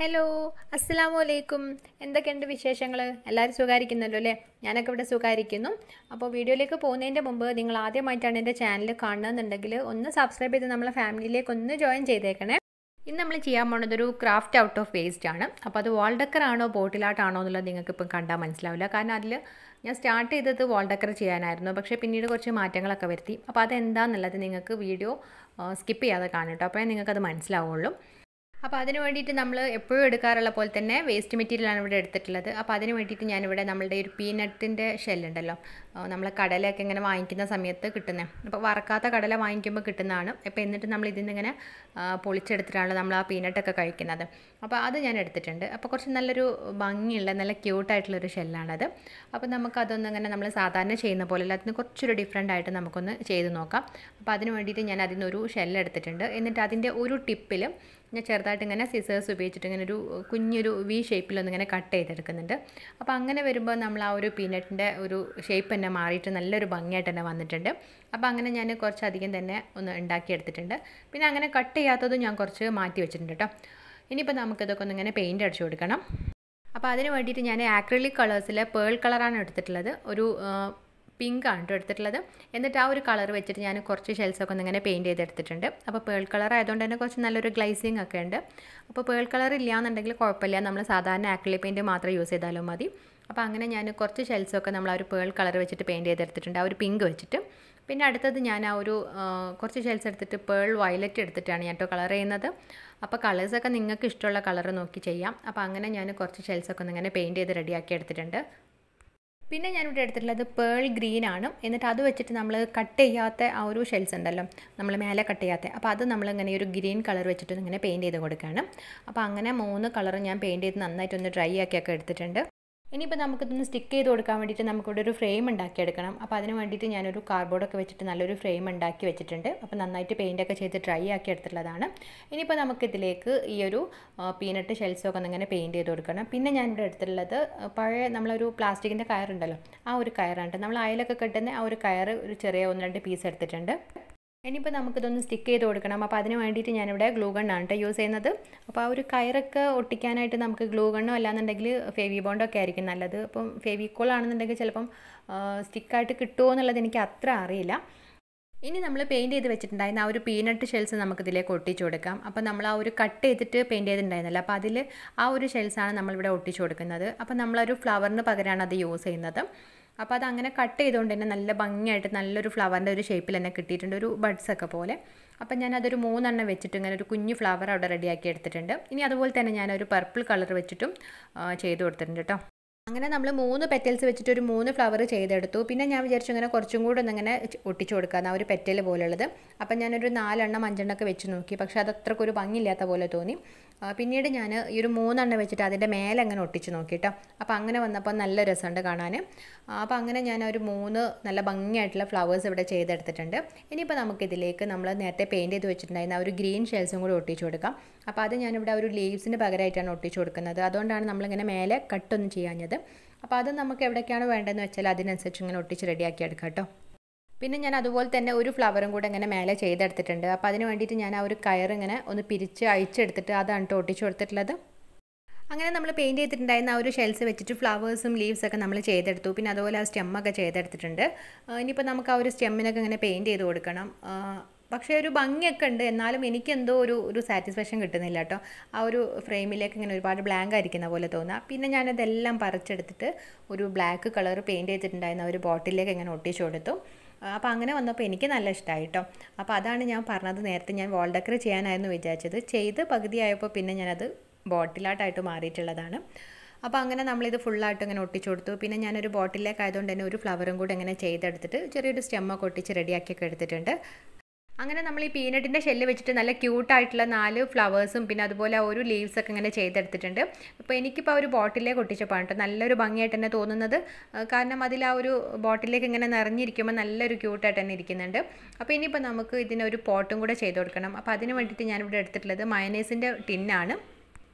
hello അസ്സലാമു അലൈക്കും എന്തൊക്കെയുണ്ട് വിശേഷങ്ങൾ എല്ലാവരും സുഖമായിരിക്കുന്നല്ലോ അല്ലേ ഞാനൊക്കെ ഇവിടെ സുഖമായിരിക്കുന്നു അപ്പോൾ വീഡിയോയിലേക്ക് പോകുന്നതിൻ്റെ മുമ്പ് നിങ്ങൾ ആദ്യമായിട്ടാണ് എൻ്റെ ചാനൽ കാണുന്നതെന്നുണ്ടെങ്കിൽ ഒന്ന് സബ്സ്ക്രൈബ് ചെയ്ത് നമ്മളെ ഫാമിലിയിലേക്ക് ഒന്ന് ജോയിൻ ചെയ്തേക്കണേ ഇന്ന് നമ്മൾ ചെയ്യാൻ പോകുന്നത് ഒരു ക്രാഫ്റ്റ് ഔട്ട് ഓഫ് വേസ്റ്റ് ആണ് അപ്പോൾ അത് വാൾ ഡെക്കർ ആണോ ബോട്ടിലാട്ടാണോ എന്നുള്ളത് നിങ്ങൾക്ക് ഇപ്പം കണ്ടാൽ മനസ്സിലാവില്ല കാരണം അതിൽ ഞാൻ സ്റ്റാർട്ട് ചെയ്തത് വാൾ ഡെക്കർ ചെയ്യാനായിരുന്നു പക്ഷേ പിന്നീട് കുറച്ച് മാറ്റങ്ങളൊക്കെ വരുത്തി അപ്പോൾ അതെന്താണെന്നുള്ളത് നിങ്ങൾക്ക് വീഡിയോ സ്കിപ്പ് ചെയ്യാതെ കാണും കേട്ടോ അപ്പോഴേ നിങ്ങൾക്കത് മനസ്സിലാവുള്ളൂ അപ്പോൾ അതിന് വേണ്ടിയിട്ട് നമ്മൾ എപ്പോഴും എടുക്കാറുള്ള പോലെ തന്നെ വേസ്റ്റ് മെറ്റീരിയലാണ് ഇവിടെ എടുത്തിട്ടുള്ളത് അപ്പോൾ അതിന് വേണ്ടിയിട്ട് ഞാനിവിടെ നമ്മളുടെ ഒരു പീനട്ടിൻ്റെ ഷെല്ലുണ്ടല്ലോ നമ്മൾ കടലയൊക്കെ ഇങ്ങനെ വാങ്ങിക്കുന്ന സമയത്ത് കിട്ടുന്നത് അപ്പോൾ വറക്കാത്ത കടല വാങ്ങിക്കുമ്പോൾ കിട്ടുന്നതാണ് അപ്പോൾ എന്നിട്ട് നമ്മൾ ഇതിൽ നിന്ന് ഇങ്ങനെ പൊളിച്ചെടുത്തിട്ടാണ് നമ്മൾ ആ പീനട്ടൊക്കെ കഴിക്കുന്നത് അപ്പോൾ അത് ഞാൻ എടുത്തിട്ടുണ്ട് അപ്പോൾ കുറച്ച് നല്ലൊരു ഭംഗിയുള്ള നല്ല ക്യൂട്ടായിട്ടുള്ളൊരു ഷെല്ലാണത് അപ്പോൾ നമുക്കതൊന്ന് ഇങ്ങനെ നമ്മൾ സാധാരണ ചെയ്യുന്ന പോലെ അല്ല അതിന് കുറച്ചൊരു ഡിഫറെൻ്റ് ആയിട്ട് നമുക്കൊന്ന് ചെയ്ത് നോക്കാം അപ്പോൾ അതിന് വേണ്ടിയിട്ട് ഞാൻ അതിൽ നിന്നൊരു ഷെല്ല് എടുത്തിട്ടുണ്ട് എന്നിട്ട് അതിൻ്റെ ഒരു ടിപ്പിൽ ഞാൻ ചെറുതായിട്ട് ഇങ്ങനെ സിസേഴ്സ് ഉപയോഗിച്ചിട്ട് ഇങ്ങനെ ഒരു കുഞ്ഞൊരു വി ഷേപ്പിലൊന്ന് ഇങ്ങനെ കട്ട് ചെയ്തെടുക്കുന്നുണ്ട് അപ്പോൾ അങ്ങനെ വരുമ്പോൾ നമ്മൾ ആ ഒരു പീനട്ടിൻ്റെ ഒരു ഷേപ്പ് തന്നെ മാറിയിട്ട് നല്ലൊരു ഭംഗിയായിട്ട് തന്നെ വന്നിട്ടുണ്ട് അപ്പോൾ അങ്ങനെ ഞാൻ കുറച്ചധികം തന്നെ ഒന്ന് ഉണ്ടാക്കിയെടുത്തിട്ടുണ്ട് പിന്നെ അങ്ങനെ കട്ട് ചെയ്യാത്തതും ഞാൻ കുറച്ച് മാറ്റി വെച്ചിട്ടുണ്ട് കേട്ടോ ഇനിയിപ്പോൾ നമുക്കിതൊക്കെ ഒന്ന് ഇങ്ങനെ പെയിൻറ്റ് അടിച്ചു കൊടുക്കണം അപ്പോൾ അതിന് വേണ്ടിയിട്ട് ഞാൻ ആക്രിലിക് കളേഴ്സിൽ പേൾ കളറാണ് എടുത്തിട്ടുള്ളത് ഒരു പിങ്ക് ആണ് കേട്ടോ എടുത്തിട്ടുള്ളത് എന്നിട്ട് ആ ഒരു കളർ വെച്ചിട്ട് ഞാൻ കുറച്ച് ഷെൽസൊക്കെ ഒന്ന് ഇങ്ങനെ പെയിൻറ്റ് ചെയ്തെടുത്തിട്ടുണ്ട് അപ്പോൾ പേൾ കളർ ആയതുകൊണ്ട് തന്നെ കുറച്ച് നല്ലൊരു ഗ്ലൈസിങ് ഒക്കെ ഉണ്ട് അപ്പോൾ പേൾ കളർ ഇല്ലയെന്നുണ്ടെങ്കിൽ കുഴപ്പമില്ല നമ്മൾ സാധാരണ ആക്രിലിക് പെയിൻറ്റ് മാത്രം യൂസ് ചെയ്താലും മതി അപ്പോൾ അങ്ങനെ ഞാൻ കുറച്ച് ഷെൽസൊക്കെ നമ്മൾ ആ ഒരു പേൾ കളർ വെച്ചിട്ട് പെയിൻറ്റ് ചെയ്തെടുത്തിട്ടുണ്ട് ആ ഒരു പിങ്ക് വെച്ചിട്ട് പിന്നെ അടുത്തത് ഞാൻ ആ ഒരു കുറച്ച് ഷെൽസ് എടുത്തിട്ട് പേൾ വയലറ്റ് എടുത്തിട്ടാണ് ഞാൻ കേട്ടോ കളർ ചെയ്യുന്നത് അപ്പോൾ കളേഴ്സൊക്കെ നിങ്ങൾക്ക് ഇഷ്ടമുള്ള കളർ നോക്കി ചെയ്യാം അപ്പോൾ അങ്ങനെ ഞാൻ കുറച്ച് ഷെൽസൊക്കെ ഒന്ന് ഇങ്ങനെ പെയിൻറ്റ് ചെയ്ത് റെഡിയാക്കി എടുത്തിട്ടുണ്ട് പിന്നെ ഞാനിവിടെ എടുത്തിട്ടുള്ളത് പേൾ ഗ്രീൻ ആണ് എന്നിട്ട് അത് വെച്ചിട്ട് നമ്മൾ കട്ട് ചെയ്യാത്ത ആ ഒരു ഷെൽസ് ഉണ്ടല്ലോ നമ്മൾ മേലെ കട്ട് ചെയ്യാത്ത അപ്പോൾ അത് നമ്മൾ ഇങ്ങനെ ഒരു ഗ്രീൻ കളർ വെച്ചിട്ട് ഇങ്ങനെ പെയിൻറ്റ് ചെയ്ത് കൊടുക്കുകയാണ് അപ്പോൾ അങ്ങനെ മൂന്ന് കളർ ഞാൻ പെയിൻറ്റ് ചെയ്ത് നന്നായിട്ടൊന്ന് ഡ്രൈ ആക്കിയൊക്കെ എടുത്തിട്ടുണ്ട് ഇനിയിപ്പോൾ നമുക്കിതൊന്ന് സ്റ്റിക്ക് ചെയ്ത് കൊടുക്കാൻ വേണ്ടിയിട്ട് നമുക്കിവിടെ ഒരു ഫ്രെയിം ഉണ്ടാക്കിയെടുക്കണം അപ്പോൾ അതിന് വേണ്ടിയിട്ട് ഞാനൊരു കാർഡ്ബോർഡൊക്കെ വെച്ചിട്ട് നല്ലൊരു ഫ്രെയിം ഉണ്ടാക്കി വെച്ചിട്ടുണ്ട് അപ്പോൾ നന്നായിട്ട് പെയിൻറ്റൊക്കെ ചെയ്ത് ഡ്രൈ ആക്കി എടുത്തിട്ടുള്ളതാണ് ഇനിയിപ്പോൾ നമുക്കിതിലേക്ക് ഈ ഒരു പീനട്ട് ഷെൽസൊക്കെ ഒന്നിങ്ങനെ പെയിൻറ്റ് ചെയ്ത് കൊടുക്കണം പിന്നെ ഞാനിവിടെ എടുത്തിട്ടുള്ളത് പഴയ നമ്മളൊരു പ്ലാസ്റ്റിക്കിൻ്റെ കയറുണ്ടല്ലോ ആ ഒരു കയറാണ് നമ്മൾ അയലൊക്കെ കെട്ടുന്ന ആ ഒരു കയർ ഒരു ചെറിയ ഒന്ന് രണ്ട് പീസ് എടുത്തിട്ടുണ്ട് ഇനിയിപ്പോൾ നമുക്കിതൊന്ന് സ്റ്റിക്ക് ചെയ്ത് കൊടുക്കണം അപ്പോൾ അതിന് വേണ്ടിയിട്ട് ഞാനിവിടെ ഗ്ലൂ ഗണ്ണാണ് കേട്ടോ യൂസ് ചെയ്യുന്നത് അപ്പോൾ ആ ഒരു കയറൊക്കെ ഒട്ടിക്കാനായിട്ട് നമുക്ക് ഗ്ലൂ ഗണ്ണോ അല്ലാന്നുണ്ടെങ്കിൽ ഫെവി ബോണ്ടൊക്കെ ആയിരിക്കും നല്ലത് അപ്പം ഫെവിക്കോൾ ആണെന്നുണ്ടെങ്കിൽ ചിലപ്പം സ്റ്റിക്കായിട്ട് കിട്ടുമോ എന്നുള്ളത് എനിക്ക് അത്ര അറിയില്ല ഇനി നമ്മൾ പെയിൻറ്റ് ചെയ്ത് വെച്ചിട്ടുണ്ടായിരുന്ന ആ ഒരു പീനട്ട് ഷെൽസ് നമുക്കിതിലേക്ക് ഒട്ടിച്ചു കൊടുക്കാം അപ്പോൾ നമ്മൾ ആ ഒരു കട്ട് ചെയ്തിട്ട് പെയിൻറ്റ് ചെയ്തിട്ടുണ്ടായിരുന്നല്ലോ അപ്പോൾ അതിൽ ആ ഒരു ഷെൽസാണ് നമ്മളിവിടെ ഒട്ടിച്ചു കൊടുക്കുന്നത് അപ്പോൾ നമ്മളൊരു ഫ്ലവറിന് പകരമാണ് അത് യൂസ് ചെയ്യുന്നത് അപ്പോൾ അത് അങ്ങനെ കട്ട് ചെയ്തുകൊണ്ട് തന്നെ നല്ല ഭംഗിയായിട്ട് നല്ലൊരു ഫ്ലവറിൻ്റെ ഒരു ഷേപ്പിൽ തന്നെ കിട്ടിയിട്ടുണ്ട് ഒരു ബഡ്സ് ഒക്കെ പോലെ അപ്പം ഞാൻ അതൊരു മൂന്നെണ്ണം വെച്ചിട്ട് ഇങ്ങനെ ഒരു കുഞ്ഞു ഫ്ലവർ അവിടെ റെഡിയാക്കി എടുത്തിട്ടുണ്ട് ഇനി അതുപോലെ തന്നെ ഞാനൊരു പർപ്പിൾ കളർ വെച്ചിട്ടും ചെയ്ത് കൊടുത്തിട്ടുണ്ട് കേട്ടോ അങ്ങനെ നമ്മൾ മൂന്ന് പെറ്റൽസ് വെച്ചിട്ട് ഒരു മൂന്ന് ഫ്ലവർ ചെയ്തെടുത്തു പിന്നെ ഞാൻ വിചാരിച്ചു ഇങ്ങനെ കുറച്ചും കൂടെ ഒന്നിങ്ങനെ ഒട്ടിച്ചു കൊടുക്കാമെന്ന് ആ ഒരു പെറ്റൽ പോലുള്ളത് അപ്പം ഞാനൊരു നാലെണ്ണം അഞ്ചെണ്ണമൊക്കെ വെച്ച് നോക്കി പക്ഷേ അത് അത്രക്കൊരു ഭംഗിയില്ലാത്ത പോലെ തോന്നി പിന്നീട് ഞാൻ ഈ ഒരു മൂന്നെണ്ണം വെച്ചിട്ട് അതിൻ്റെ മേലെ അങ്ങനെ ഒട്ടിച്ച് നോക്കി കേട്ടോ അപ്പോൾ അങ്ങനെ വന്നപ്പോൾ നല്ല രസമുണ്ട് കാണാൻ അപ്പോൾ അങ്ങനെ ഞാൻ ഒരു മൂന്ന് നല്ല ഭംഗിയായിട്ടുള്ള ഫ്ലവേഴ്സ് ഇവിടെ ചെയ്തെടുത്തിട്ടുണ്ട് ഇനിയിപ്പോൾ നമുക്കിതിലേക്ക് നമ്മൾ നേരത്തെ പെയിൻറ്റ് ചെയ്ത് വെച്ചിട്ടുണ്ടായിരുന്ന ഒരു ഗ്രീൻ ഷെൽസും കൂടി ഒട്ടിച്ചു കൊടുക്കാം അപ്പോൾ അത് ഞാനിവിടെ ഒരു ലീവ്സിന് പകരമായിട്ടാണ് ഒട്ടിച്ചു കൊടുക്കുന്നത് അതുകൊണ്ടാണ് നമ്മളിങ്ങനെ മേലെ കട്ടൊന്നും ചെയ്യാഞ്ഞത് അപ്പോൾ അത് നമുക്ക് എവിടേക്കാണ് വേണ്ടതെന്ന് വെച്ചാൽ അതിനനുസരിച്ച് ഇങ്ങനെ ഒട്ടിച്ച് റെഡിയാക്കി എടുക്കാം കേട്ടോ പിന്നെ ഞാൻ അതുപോലെ തന്നെ ഒരു ഫ്ലവറും കൂടെ ഇങ്ങനെ മേലെ ചെയ്തെടുത്തിട്ടുണ്ട് അപ്പോൾ അതിന് വേണ്ടിയിട്ട് ഞാൻ ആ ഒരു കയർ ഇങ്ങനെ ഒന്ന് പിരിച്ച് അഴിച്ചെടുത്തിട്ട് അതാണ് കേട്ടോ ഒട്ടിച്ചു കൊടുത്തിട്ടുള്ളത് അങ്ങനെ നമ്മൾ പെയിൻറ്റ് ചെയ്തിട്ടുണ്ടായിരുന്ന ആ ഒരു ഷെൽസ് വെച്ചിട്ട് ഫ്ലവേഴ്സും ലീവ്സൊക്കെ നമ്മൾ ചെയ്തെടുത്തു പിന്നെ അതുപോലെ ആ സ്റ്റെമ്മൊക്കെ ചെയ്തെടുത്തിട്ടുണ്ട് ഇനിയിപ്പോൾ നമുക്ക് ആ ഒരു സ്റ്റെമ്മിനൊക്കെ ഇങ്ങനെ പെയിൻറ്റ് ചെയ്ത് കൊടുക്കണം പക്ഷേ ഒരു ഭംഗിയൊക്കെ ഉണ്ട് എന്നാലും എനിക്കെന്തോ ഒരു ഒരു സാറ്റിസ്ഫാക്ഷൻ കിട്ടുന്നില്ല കേട്ടോ ആ ഒരു ഫ്രെയിമിലേക്ക് ഇങ്ങനെ ഒരുപാട് ബ്ലാങ്ക് ആയിരിക്കുന്ന പോലെ തോന്നുക പിന്നെ ഞാനതെല്ലാം പറിച്ചെടുത്തിട്ട് ഒരു ബ്ലാക്ക് കളർ പെയിൻറ്റ് ചെയ്തിട്ടുണ്ടായിരുന്ന ഒരു ബോട്ടിലേക്ക് ഇങ്ങനെ ഒട്ടിച്ചു കൊടുത്തു അപ്പോൾ അങ്ങനെ വന്നപ്പോൾ എനിക്ക് നല്ല ഇഷ്ടമായി കേട്ടോ അപ്പോൾ അതാണ് ഞാൻ പറഞ്ഞത് നേരത്തെ ഞാൻ വാൾ ഡെക്കർ ചെയ്യാനായിരുന്നു വിചാരിച്ചത് ചെയ്ത് പകുതിയായപ്പോൾ പിന്നെ ഞാനത് ബോട്ടിലായിട്ടായിട്ട് മാറിയിട്ടുള്ളതാണ് അപ്പോൾ അങ്ങനെ നമ്മളിത് ഫുള്ളായിട്ട് ഇങ്ങനെ ഒട്ടിച്ചു കൊടുത്തു പിന്നെ ഞാനൊരു ബോട്ടിലേക്ക് ആയതുകൊണ്ട് തന്നെ ഒരു ഫ്ലവറും കൂടെ ഇങ്ങനെ ചെയ്തെടുത്തിട്ട് ചെറിയൊരു സ്റ്റെമ്മൊക്കെ ഒട്ടിച്ച് റെഡിയാക്കിയൊക്കെ എടുത്തിട്ടുണ്ട് അങ്ങനെ നമ്മൾ ഈ പീനട്ടിൻ്റെ ഷെല്ല് വെച്ചിട്ട് നല്ല ക്യൂട്ടായിട്ടുള്ള നാല് ഫ്ലവേഴ്സും പിന്നെ അതുപോലെ ഒരു ലീവ്സ് ഒക്കെ ഇങ്ങനെ ചെയ്തെടുത്തിട്ടുണ്ട് അപ്പോൾ എനിക്കിപ്പോൾ ഒരു ബോട്ടിലേക്ക് ഒട്ടിച്ചപ്പോൾ കേട്ടോ നല്ലൊരു ഭംഗിയായിട്ട് തന്നെ തോന്നുന്നത് കാരണം അതിൽ ആ ഒരു ബോട്ടിലേക്ക് ഇങ്ങനെ നിറഞ്ഞിരിക്കുമ്പോൾ നല്ലൊരു ക്യൂട്ടായിട്ട് തന്നെ ഇരിക്കുന്നുണ്ട് അപ്പോൾ ഇനിയിപ്പോൾ നമുക്ക് ഇതിനൊരു പോട്ടും കൂടെ ചെയ്ത് കൊടുക്കണം അപ്പോൾ അതിന് വേണ്ടിയിട്ട് ഞാനിവിടെ എടുത്തിട്ടുള്ളത് മയനേസിൻ്റെ ടിന്നാണ്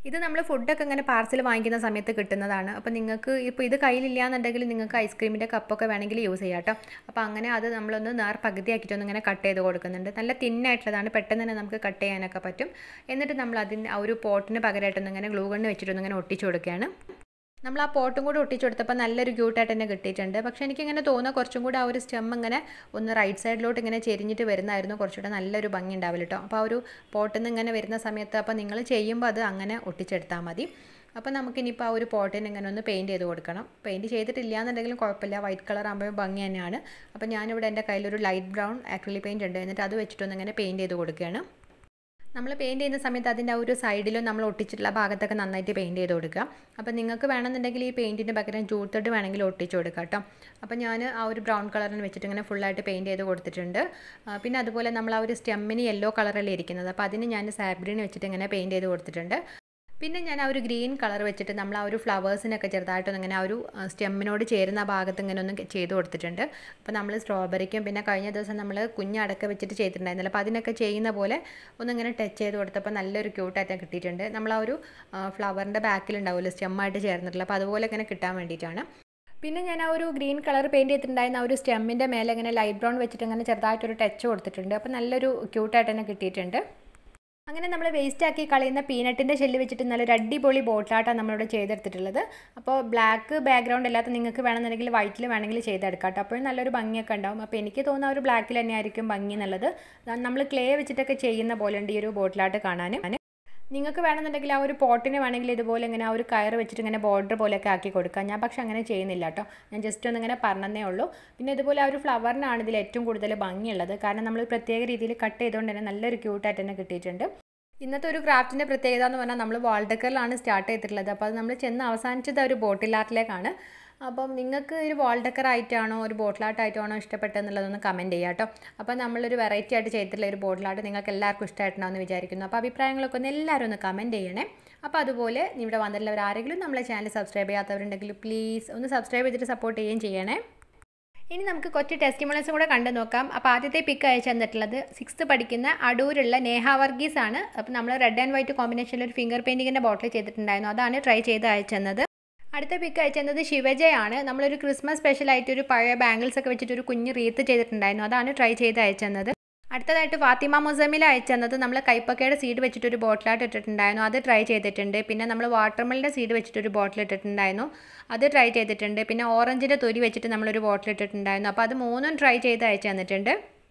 ഇത് നമ്മൾ ഫുഡൊക്കെ ഇങ്ങനെ പാർസൽ വാങ്ങിക്കുന്ന സമയത്ത് കിട്ടുന്നതാണ് അപ്പോൾ നിങ്ങൾക്ക് ഇപ്പോൾ ഇത് കയ്യിലില്ല എന്നുണ്ടെങ്കിൽ നിങ്ങൾക്ക് ഐസ്ക്രീമിൻ്റെ കപ്പൊക്കെ വേണമെങ്കിൽ യൂസ് ചെയ്യാം കേട്ടോ അപ്പോൾ അങ്ങനെ അത് നമ്മളൊന്ന് നേർ പകുതി ആക്കിയിട്ടൊന്ന് ഇങ്ങനെ കട്ട് ചെയ്ത് കൊടുക്കുന്നുണ്ട് നല്ല തിന്നായിട്ടുള്ളതാണ് പെട്ടെന്ന് തന്നെ നമുക്ക് കട്ട് ചെയ്യാനൊക്കെ പറ്റും എന്നിട്ട് നമ്മൾ അതിന് ആ ഒരു പോട്ടിന് പകരമായിട്ടൊന്ന് ഇങ്ങനെ ഗ്ലൂ ഗണ്ണ് വെച്ചിട്ടൊന്ന് ഇങ്ങനെ ഒട്ടിച്ചു കൊടുക്കുകയാണ് നമ്മൾ ആ പോട്ടും കൂടി ഒട്ടിച്ചു കൊടുത്തപ്പോൾ നല്ലൊരു ക്യൂട്ടായിട്ട് തന്നെ കിട്ടിയിട്ടുണ്ട് പക്ഷേ എനിക്കിങ്ങനെ തോന്നുക കുറച്ചും കൂടി ആ ഒരു സ്റ്റെം ഇങ്ങനെ ഒന്ന് റൈറ്റ് സൈഡിലോട്ട് ഇങ്ങനെ ചെരിഞ്ഞിട്ട് വരുന്നതായിരുന്നു കുറച്ചുകൂടെ നല്ലൊരു ഭംഗി ഉണ്ടാവില്ല കേട്ടോ അപ്പോൾ ആ ഒരു പോട്ടിൽ നിന്ന് ഇങ്ങനെ വരുന്ന സമയത്ത് അപ്പോൾ നിങ്ങൾ ചെയ്യുമ്പോൾ അത് അങ്ങനെ ഒട്ടിച്ചെടുത്താൽ മതി അപ്പോൾ നമുക്കിനിയിപ്പോൾ ആ ഒരു പോട്ടിന് ഇങ്ങനെ ഒന്ന് പെയിൻറ്റ് ചെയ്ത് കൊടുക്കണം പെയിൻറ്റ് ചെയ്തിട്ടില്ല എന്നുണ്ടെങ്കിലും കുഴപ്പമില്ല വൈറ്റ് കളർ ആകുമ്പോൾ ഭംഗി തന്നെയാണ് അപ്പോൾ ഞാനിവിടെ എൻ്റെ കയ്യിലൊരു ലൈറ്റ് ബ്രൗൺ ആക്രിലിക് പെയിൻറ്റ് ഉണ്ട് എന്നിട്ട് അത് വെച്ചിട്ടൊന്ന് ഇങ്ങനെ പെയിൻറ്റ് ചെയ്ത് കൊടുക്കുകയാണ് നമ്മൾ പെയിൻറ്റ് ചെയ്യുന്ന സമയത്ത് അതിൻ്റെ ആ ഒരു സൈഡിലും നമ്മൾ ഒട്ടിച്ചിട്ടുള്ള ഭാഗത്തൊക്കെ നന്നായിട്ട് പെയിൻറ്റ് ചെയ്ത് കൊടുക്കുക അപ്പോൾ നിങ്ങൾക്ക് വേണമെന്നുണ്ടെങ്കിൽ ഈ പെയിൻറ്റിൻ്റെ പകരം ജൂത്തഡ് വേണമെങ്കിൽ ഒട്ടിച്ച് കൊടുക്കുക കേട്ടോ അപ്പോൾ ഞാൻ ആ ഒരു ബ്രൗൺ കളറിന് വെച്ചിട്ട് ഇങ്ങനെ ഫുള്ളായിട്ട് പെയിൻറ്റ് ചെയ്ത് കൊടുത്തിട്ടുണ്ട് പിന്നെ അതുപോലെ നമ്മൾ ആ ഒരു സ്റ്റെമ്മിന് യെല്ലോ കളറല്ലേ ഇരിക്കുന്നത് അപ്പോൾ അതിന് ഞാൻ സാബ്രീൻ വെച്ചിട്ട് ഇങ്ങനെ പെയിൻറ്റ് ചെയ്ത് കൊടുത്തിട്ടുണ്ട് പിന്നെ ഞാൻ ആ ഒരു ഗ്രീൻ കളർ വെച്ചിട്ട് നമ്മൾ ആ ഒരു ഫ്ലവേഴ്സിനൊക്കെ ചെറുതായിട്ടൊന്ന് ഇങ്ങനെ ആ ഒരു സ്റ്റെമ്മിനോട് ചേരുന്ന ഭാഗത്ത് ഇങ്ങനെ ഒന്ന് ചെയ്ത് കൊടുത്തിട്ടുണ്ട് അപ്പോൾ നമ്മൾ സ്ട്രോബെറിക്കും പിന്നെ കഴിഞ്ഞ ദിവസം നമ്മൾ കുഞ്ഞടക്ക വെച്ചിട്ട് ചെയ്തിട്ടുണ്ടായിരുന്നല്ലോ അപ്പോൾ അതിനൊക്കെ ചെയ്യുന്ന പോലെ ഒന്നിങ്ങനെ ടച്ച് ചെയ്ത് കൊടുത്തപ്പോൾ നല്ലൊരു ക്യൂട്ടായിട്ട് കിട്ടിയിട്ടുണ്ട് നമ്മൾ ആ ഒരു ഫ്ലവറിൻ്റെ ബാക്കിലുണ്ടാവുമല്ലോ സ്റ്റെമ്മായിട്ട് ചേർന്നിട്ടുള്ള അപ്പോൾ അതുപോലെ ഇങ്ങനെ കിട്ടാൻ വേണ്ടിയിട്ടാണ് പിന്നെ ഞാൻ ആ ഒരു ഗ്രീൻ കളർ പെയിൻറ്റ് ചെയ്തിട്ടുണ്ടായിരുന്ന ആ ഒരു സ്റ്റെമ്മിൻ്റെ മേലെ ഇങ്ങനെ ലൈറ്റ് ബ്രൗൺ വെച്ചിട്ട് ഇങ്ങനെ ചെറുതായിട്ടൊരു ടച്ച് കൊടുത്തിട്ടുണ്ട് അപ്പോൾ നല്ലൊരു ക്യൂട്ടായിട്ട് തന്നെ കിട്ടിയിട്ടുണ്ട് അങ്ങനെ നമ്മൾ വേസ്റ്റ് ആക്കി കളയുന്ന പീനട്ടിൻ്റെ ഷെല്ല് വെച്ചിട്ട് നല്ലൊരു അടിപൊളി ബോട്ടിലാട്ടാണ് നമ്മളിവിടെ ചെയ്തെടുത്തിട്ടുള്ളത് അപ്പോൾ ബ്ലാക്ക് ബാക്ക്ഗ്രൗണ്ട് അല്ലാത്ത നിങ്ങൾക്ക് വേണമെന്നുണ്ടെങ്കിൽ വൈറ്റിൽ വേണമെങ്കിൽ ചെയ്തെടുക്കാം കേട്ടോ അപ്പോഴും നല്ലൊരു ഭംഗിയൊക്കെ ഉണ്ടാവും അപ്പോൾ എനിക്ക് തോന്നുന്ന ഒരു ബ്ലാക്കിൽ തന്നെയായിരിക്കും ഭംഗി എന്നുള്ളത് നമ്മൾ ക്ലേ വെച്ചിട്ടൊക്കെ ചെയ്യുന്ന പോലെ ഉണ്ട് ഈ ഒരു ബോട്ടിലാട്ട് കാണാൻ നിങ്ങൾക്ക് വേണമെന്നുണ്ടെങ്കിൽ ആ ഒരു പോട്ടിന് വേണമെങ്കിൽ ഇതുപോലെ ഇങ്ങനെ ആ ഒരു കയർ വെച്ചിട്ട് ഇങ്ങനെ ബോർഡർ പോലെയൊക്കെ ആക്കി കൊടുക്കാം ഞാൻ പക്ഷെ അങ്ങനെ ചെയ്യുന്നില്ല കേട്ടോ ഞാൻ ജസ്റ്റ് ഒന്ന് ഇങ്ങനെ പറഞ്ഞതേ ഉള്ളൂ പിന്നെ ഇതുപോലെ ആ ഒരു ഫ്ലവറിനാണ് ഇതിൽ ഏറ്റവും കൂടുതൽ ഭംഗിയുള്ളത് കാരണം നമ്മൾ പ്രത്യേക രീതിയിൽ കട്ട് ചെയ്തുകൊണ്ട് തന്നെ നല്ലൊരു ക്യൂട്ടായിട്ട് തന്നെ കിട്ടിയിട്ടുണ്ട് ഇന്നത്തെ ഒരു ക്രാഫ്റ്റിൻ്റെ പ്രത്യേകത എന്ന് പറഞ്ഞാൽ നമ്മൾ വാൾ ഡെക്കറിലാണ് സ്റ്റാർട്ട് ചെയ്തിട്ടുള്ളത് അപ്പോൾ അത് നമ്മൾ ചെന്ന് അവസാനിച്ചത് ഒരു ബോട്ടിൽ ആർട്ടിലേക്കാണ് അപ്പം നിങ്ങൾക്ക് ഒരു വാൾ ഡെക്കർ ആയിട്ടാണോ ഒരു ബോട്ടിൽ ആർട്ട് ആയിട്ടാണോ ഇഷ്ടപ്പെട്ടെന്നുള്ളതൊന്ന് കമൻറ്റ് ചെയ്യാം കേട്ടോ അപ്പോൾ നമ്മളൊരു വെറൈറ്റി ആയിട്ട് ചെയ്തിട്ടുള്ള ഒരു ബോട്ടിൽ ആർട്ട് നിങ്ങൾക്ക് എല്ലാവർക്കും ഇഷ്ടമായിട്ടുണ്ടാവുമെന്ന് വിചാരിക്കുന്നു അപ്പോൾ അഭിപ്രായങ്ങളൊക്കെ ഒന്ന് എല്ലാവരും ഒന്ന് കമൻറ്റ് ചെയ്യണേ അപ്പോൾ അതുപോലെ ഇവിടെ വന്നിട്ടുള്ളവർ ആരെങ്കിലും നമ്മളെ ചാനൽ സബ്സ്ക്രൈബ് ചെയ്യാത്തവരുണ്ടെങ്കിൽ പ്ലീസ് ഒന്ന് സബ്സ്ക്രൈബ് ചെയ്തിട്ട് സപ്പോർട്ട് ചെയ്യുകയും ചെയ്യണേ ഇനി നമുക്ക് കുറച്ച് ടെസ്റ്റിമോണൽസും കൂടെ കണ്ടു നോക്കാം അപ്പോൾ ആദ്യത്തെ പിക്ക് അയച്ചു തന്നിട്ടുള്ളത് സിക്സ്ത്ത് പഠിക്കുന്ന അടൂരുള്ള നേഹ വർഗീസ് ആണ് അപ്പോൾ നമ്മൾ റെഡ് ആൻഡ് വൈറ്റ് കോമ്പിനേഷനിൽ ഒരു ഫിംഗർ പെയിൻറ്റിങ്ങിൻ്റെ ബോട്ടിൽ ചെയ്തിട്ടുണ്ടായിരുന്നു അതാണ് ട്രൈ ചെയ്ത് അയച്ചു തന്നത് അടുത്ത പിക്ക് അയച്ചു തന്നത് ശിവജയാണ് നമ്മളൊരു ക്രിസ്മസ് സ്പെഷ്യലായിട്ട് ഒരു പഴയ ബാംഗിൾസ് ഒക്കെ വെച്ചിട്ട് ഒരു കുഞ്ഞ് റീത്ത് ചെയ്തിട്ടുണ്ടായിരുന്നു അതാണ് ട്രൈ ചെയ്ത് അയച്ചു തന്നത് അടുത്തതായിട്ട് ഫാത്തിമ മുസമിൽ അയച്ചു തന്നത് നമ്മൾ കൈപ്പക്കയുടെ സീഡ് വെച്ചിട്ട് ഒരു ബോട്ടിലായിട്ട് ഇട്ടിട്ടുണ്ടായിരുന്നു അത് ട്രൈ ചെയ്തിട്ടുണ്ട് പിന്നെ നമ്മൾ വാട്ടർമെലിൻ്റെ സീഡ് വെച്ചിട്ട് ഒരു ബോട്ടിൽ ഇട്ടിട്ടുണ്ടായിരുന്നു അത് ട്രൈ ചെയ്തിട്ടുണ്ട് പിന്നെ ഓറഞ്ചിൻ്റെ തൊലി വെച്ചിട്ട് നമ്മളൊരു ബോട്ടിൽ ഇട്ടിട്ടുണ്ടായിരുന്നു അപ്പോൾ അത് മൂന്നും ട്രൈ ചെയ്ത് അയച്ചു തന്നിട്ടുണ്ട്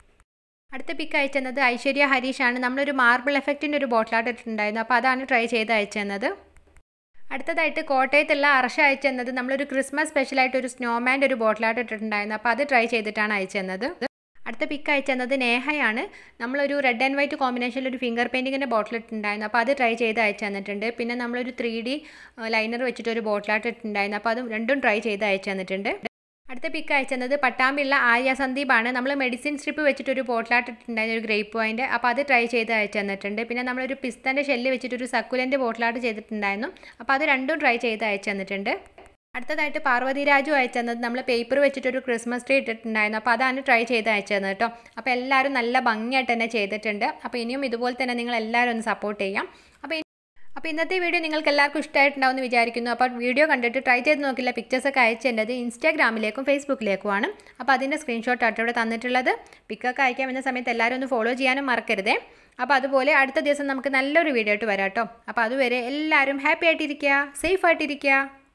അടുത്ത പിക്ക് അയച്ചു തന്നത് ഐശ്വര്യ ഹരീഷാണ് നമ്മളൊരു മാർബിൾ എഫക്റ്റിൻ്റെ ഒരു ബോട്ടിലായിട്ട് ഇട്ടിട്ടുണ്ടായിരുന്നു അപ്പോൾ അതാണ് ട്രൈ ചെയ്ത് അയച്ചു തന്നത് അടുത്തതായിട്ട് കോട്ടയത്തുള്ള അർഷ അയച്ചു തന്നത് നമ്മളൊരു ക്രിസ്മസ് സ്പെഷ്യലായിട്ട് ഒരു സ്നോമാൻ്റെ ഒരു ബോട്ടിലായിട്ട് ഇട്ടിട്ടുണ്ടായിരുന്നു അപ്പോൾ അത് ട്രൈ ചെയ്തിട്ടാണ് അയച്ചു തന്നത് അടുത്ത പിക്ക് അയച്ചു തന്നത് നേഹയാണ് നമ്മളൊരു റെഡ് ആൻഡ് വൈറ്റ് കോമ്പിനേഷനിൽ ഒരു ഫിംഗർ പെയിൻറ്റിങ്ങിൻ്റെ ബോട്ടിൽ ഇട്ടിട്ടുണ്ടായിരുന്നു അപ്പോൾ അത് ട്രൈ ചെയ്ത് അയച്ചു തന്നിട്ടുണ്ട് പിന്നെ നമ്മളൊരു ത്രീ ഡി ലൈനർ വെച്ചിട്ട് ഒരു ബോട്ടിലായിട്ട് ഇട്ടിട്ടുണ്ടായിരുന്നു അപ്പോൾ അതും രണ്ടും ട്രൈ ചെയ്ത് അയച്ചു തന്നിട്ടുണ്ട് അടുത്ത പിക്ക് അയച്ചത് പട്ടാമ്പിള്ള ആര്യ സന്ദീപാണ് നമ്മൾ മെഡിസിൻ സ്ട്രിപ്പ് വെച്ചിട്ട് ഒരു ബോട്ടിലായിട്ട് ഇട്ടിട്ടുണ്ടായിരുന്നു ഒരു ഗ്രേപ്പ് പോയിൻ്റ് അപ്പോൾ അത് ട്രൈ ചെയ്ത് അയച്ചു തന്നിട്ടുണ്ട് പിന്നെ നമ്മളൊരു പിസ്തൻ്റെ ഷെല്ല് വെച്ചിട്ട് ഒരു സക്കുലൻ്റെ ബോട്ടിലായിട്ട് ചെയ്തിട്ടുണ്ടായിരുന്നു അപ്പോൾ അത് രണ്ടും ട്രൈ ചെയ്ത് അയച്ചു തന്നിട്ടുണ്ട് അടുത്തതായിട്ട് പാർവതി രാജു അയച്ചു തന്നത് നമ്മൾ പേപ്പർ വെച്ചിട്ടൊരു ക്രിസ്മസ് ട്രീ ഇട്ടിട്ടുണ്ടായിരുന്നു അപ്പോൾ അതാണ് ട്രൈ ചെയ്ത് അയച്ചു തന്നത് കേട്ടോ അപ്പോൾ എല്ലാവരും നല്ല ഭംഗിയായിട്ട് തന്നെ ചെയ്തിട്ടുണ്ട് അപ്പോൾ ഇനിയും ഇതുപോലെ തന്നെ നിങ്ങൾ എല്ലാവരും ഒന്ന് സപ്പോർട്ട് ചെയ്യാം അപ്പോൾ അപ്പോൾ ഇന്നത്തെ വീഡിയോ നിങ്ങൾക്ക് എല്ലാവർക്കും ഇഷ്ടമായിട്ടുണ്ടാവുമെന്ന് വിചാരിക്കുന്നു അപ്പോൾ വീഡിയോ കണ്ടിട്ട് ട്രൈ ചെയ്ത് നോക്കില്ല പിക്ചേഴ്സൊക്കെ അയച്ചേണ്ടത് ഇൻസ്റ്റാഗ്രാമിലേക്കും ഫേസ്ബുക്കിലേക്കുമാണ് അപ്പോൾ അതിൻ്റെ സ്ക്രീൻഷോട്ട് ആയിട്ട് ഇവിടെ തന്നിട്ടുള്ളത് പിക്കൊക്കെ അയക്കാൻ വരുന്ന സമയത്ത് എല്ലാവരും ഒന്ന് ഫോളോ ചെയ്യാനും മറക്കരുതേ അപ്പോൾ അതുപോലെ അടുത്ത ദിവസം നമുക്ക് നല്ലൊരു വീഡിയോ ആയിട്ട് വരാം കേട്ടോ അപ്പോൾ അതുവരെ എല്ലാവരും ഹാപ്പി ആയിട്ടിരിക്കുക സേഫ് ആയിട്ടിരിക്കുക